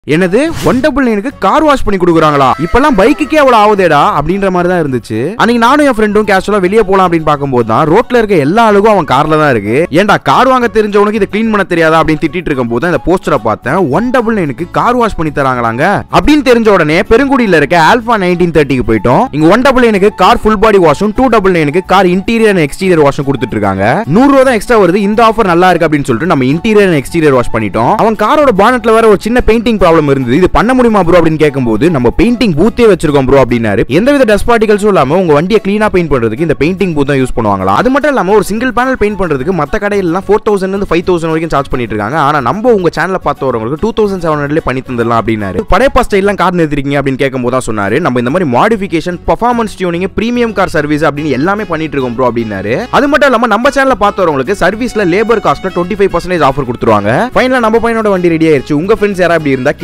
என்னது one double நைனுக்கு car wash பண்ணி கொடுக்குறாங்களா இப்பெல்லாம் பைக்குக்கே அவ்வளவு ஆகுதேடா அப்படின்ற மாதிரி தான் இருந்துச்சு அன்னைக்கு நானும் என் ஃப்ரெண்டும் கேஷுவலா வெளியே போலாம் அப்படின்னு பார்க்கும்போது தான் ரோட்ல இருக்க எல்லா அழுகும் அவன் கார்ல தான் இருக்கு ஏன்டா கார் வாங்க தெரிஞ்சவனுக்கு இதை க்ளீன் பண்ண தெரியாதா அப்படின்னு திட்டிட்டு இருக்கும் போது அந்த போஸ்டரை பார்த்தேன் ஒன் டபுள் நைனுக்கு கார் வாஷ் பண்ணி தராங்களாங்க அப்படின்னு தெரிஞ்ச உடனே பெருங்குடியில இருக்க ஆல்பா நைன்டீன் தேர்ட்டிக்கு போயிட்டோம் இங்க ஒன் டபுள் நைனுக்கு கார் ஃபுல் பாடி வாஷும் டூ டபுள் நைனுக்கு கார் இன்டீரியர் அண்ட் எக்ஸ்டீரியர் வாஷும் கொடுத்துட்டு இருக்காங்க நூறு ரூபா தான் எக்ஸ்ட்ரா வருது இந்த ஆஃபர் நல்லா இருக்கு அப்படின்னு சொல்லிட்டு நம்ம இன்டீரியர் அண்ட் எக்ஸ்டீரியர் வாஷ் பண்ணிட்டோம் அவன் காரோட பானட்ல வேற ஒரு சின்ன பெயிண்டிங் ப்ராப்ளம் இருந்தது இது பண்ண முடியுமா ப்ரோ அப்படின்னு கேட்கும்போது நம்ம பெயிண்டிங் பூத்தே வச்சிருக்கோம் ப்ரோ அப்படின்னாரு எந்தவித டஸ்ட் பார்ட்டிகல்ஸும் இல்லாம உங்க வண்டியை க்ளீனா பெயிண்ட் பண்றதுக்கு இந்த பெயிண்டிங் பூத் தான் யூஸ் பண்ணுவாங்களா அது மட்டும் இல்லாம ஒரு சிங்கிள் பேனல் பெயிண்ட் பண்றதுக்கு மத்த கடையிலாம் ஃபோர் தௌசண்ட் இருந்து ஃபைவ் தௌசண்ட் வரைக்கும் சார்ஜ் பண்ணிட்டு இருக்காங்க ஆனா நம்ம உங்க சேனல பார்த்து வரவங்களுக்கு டூ தௌசண்ட் செவன் ஹண்ட்ரட்ல பண்ணி தந்துடலாம் அப்படின்னாரு படையப்பா ஸ்டைல்லாம் கார் நிறுத்திருக்கீங்க அப்படின்னு கேட்கும்போது தான் சொன்னாரு நம்ம இந்த மாதிரி modification performance tuning premium car service அப்படின்னு எல்லாமே பண்ணிட்டு இருக்கோம் ப்ரோ அப்படின்னாரு அது மட்டும் இல்லாம நம்ம சேனல பார்த்து வரவங்களுக்கு சர்வீஸ்ல லேபர் காஸ்ட்ல டுவெண்ட்டி ஃபைவ் பர்சன்டேஜ் ஆஃபர் கொடுத்துருவாங்க ஃபைனலா நம்ம பையனோட வண்டி ரெடி ஆயிருச்சு உங்க ஃப்ரெண்ட்ஸ் யாரா அப்படி இருந்தா